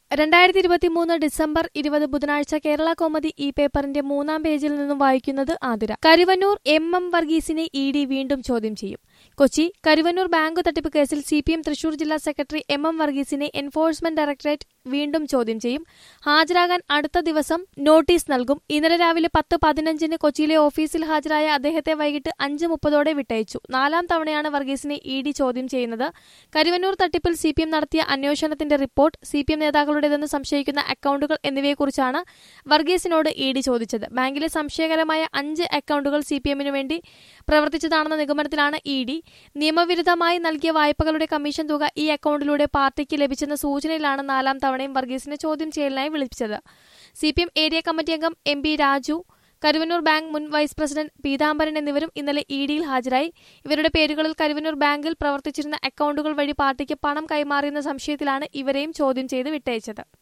രണ്ടായിരത്തി ഇരുപത്തി മൂന്ന് ഡിസംബർ ഇരുപത് ബുധനാഴ്ച കേരള കോമതി ഈ പേപ്പറിന്റെ മൂന്നാം പേജിൽ നിന്നും വായിക്കുന്നത് ആതിര കരുവന്നൂർ എം എം വർഗീസിനെ ഇ ഡി വീണ്ടും ചോദ്യം ചെയ്യും കൊച്ചി കരുവന്നൂർ ബാങ്ക് തട്ടിപ്പ് കേസിൽ സി പി എം തൃശൂർ ജില്ലാ സെക്രട്ടറി എം എം വർഗീസിനെ എൻഫോഴ്സ്മെന്റ് ഡയറക്ടറേറ്റ് വീണ്ടും ചോദ്യം ചെയ്യും ഹാജരാകാൻ അടുത്ത ദിവസം നോട്ടീസ് നൽകും ഇന്നലെ രാവിലെ പത്ത് പതിനഞ്ചിന് കൊച്ചിയിലെ ഓഫീസിൽ ഹാജരായ അദ്ദേഹത്തെ വൈകിട്ട് അഞ്ച് മുപ്പതോടെ വിട്ടയച്ചു നാലാം തവണയാണ് വർഗീസിനെ ഇ ഡി ചോദ്യം ചെയ്യുന്നത് കരുവന്നൂർ തട്ടിപ്പിൽ സി പി എം നടത്തിയ അന്വേഷണത്തിന്റെ റിപ്പോർട്ട് സി പി എം നേതാക്കളുടേതെന്ന് സംശയിക്കുന്ന അക്കൌണ്ടുകൾ എന്നിവയെക്കുറിച്ചാണ് വർഗീസിനോട് ഇ ഡി ചോദിച്ചത് ബാങ്കിലെ സംശയകരമായ അഞ്ച് അക്കൌണ്ടുകൾ സി പി എമ്മിനു വേണ്ടി പ്രവർത്തിച്ചതാണെന്ന നിഗമനത്തിലാണ് ഇ ഡി നിയമവിരുദ്ധമായി നൽകിയ വായ്പകളുടെ കമ്മീഷൻ തുക ഈ അക്കൌണ്ടിലൂടെ പാർട്ടിക്ക് ലഭിച്ചെന്ന സൂചനയിലാണ് നാലാം തവണയും വർഗീസിനെ ചോദ്യം ചെയ്യലിനായി വിളിപ്പിച്ചത് C P M area committee അംഗം M P Raju Karuvannur bank മുൻ വൈസ് പ്രസിഡന്റ് പീതാംബരൻ എന്നിവരും ഇന്നലെ ഇ ഡിയിൽ ഹാജരായി ഇവരുടെ പേരുകളിൽ കരുവന്നൂർ ബാങ്കിൽ പ്രവർത്തിച്ചിരുന്ന അക്കൌണ്ടുകൾ വഴി പാർട്ടിക്ക് പണം കൈമാറിയെന്ന സംശയത്തിലാണ് ഇവരെയും ചോദ്യം ചെയ്ത് വിട്ടയച്ചത്